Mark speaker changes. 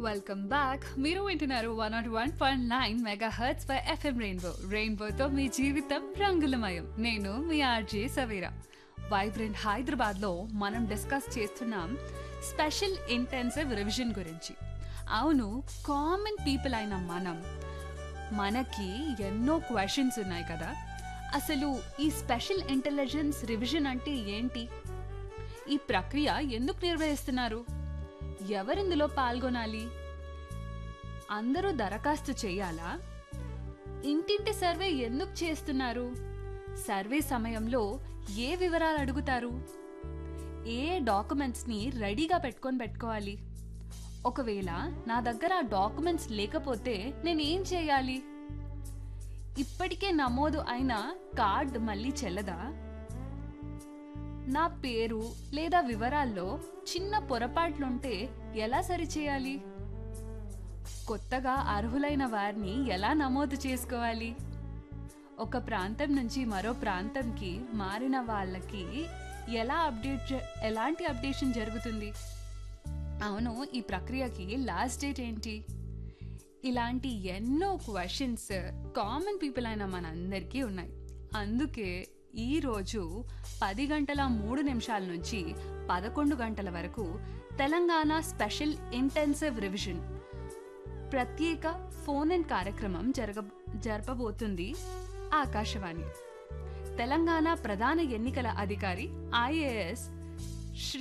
Speaker 1: welcome back మీరు వింటున్నారు one nought one point nine megahertz by FM rainbow రెయిన్బోతో మీ జీవితం రంగులమయం నేను మీ ఆర్జే సవీరా వైబ్రెంట్ హైదరాబాద్ లో మనం డిస్కస్ చేస్తున్నాం స్పెషల్ ఇంటెన్సివ్ రివిజన్ గురించి అవును కామన్ పీపుల్ అయిన మనం మనకి ఎన్నో క్వశ్చన్స్ ఉన్నాయి కదా అసలు ఈ స్పెషల్ ఇంటెలిజెన్స్ రివిజన్ అంటే ఏంటి ఈ ప్రక్రియ ఎందుకు నిర్వహిస్తున్నారు ఎవరిందులో పాల్గొనాలి అందరూ దరఖాస్తు చేయాలా ఇంటింటి సర్వే ఎందుకు చేస్తున్నారు సర్వే సమయంలో ఏ వివరాలు అడుగుతారు ఏ డాక్యుమెంట్స్ని రెడీగా పెట్టుకొని పెట్టుకోవాలి ఒకవేళ నా దగ్గర ఆ డాక్యుమెంట్స్ లేకపోతే నేనేం చేయాలి ఇప్పటికే నమోదు అయిన కార్డ్ మళ్ళీ చెల్లదా నా పేరు లేదా వివరాల్లో చిన్న పొరపాట్లుంటే ఎలా సరిచేయాలి కొత్తగా అర్హులైన వారిని ఎలా నమోదు చేసుకోవాలి ఒక ప్రాంతం నుంచి మరో ప్రాంతంకి మారిన వాళ్ళకి ఎలా అప్డేట్ జ- ఎలాంటి అప్డేషన్ జరుగుతుంది అవును ఈ ప్రక్రియకి లాస్ట్ డేట్ ఏంటి ఇలాంటి ఎన్నో క్వశ్చన్స్ కామన్ పీపుల్ అయిన మనందరికీ ఉన్నాయి అందుకే ఈరోజు పది గంటల మూడు నిమిషాల నుంచి పదకొండు గంటల వరకు తెలంగాణ స్పెషల్ ఇంటెన్సివ్ రివిజన్ ప్రత్యేక ఫోన్ ఇన్ కార్యక్రమం జరగ జరపబోతుంది ఆకాశవాణి తెలంగాణ ప్రధాన ఎన్నికల అధికారి ఐఏఎస్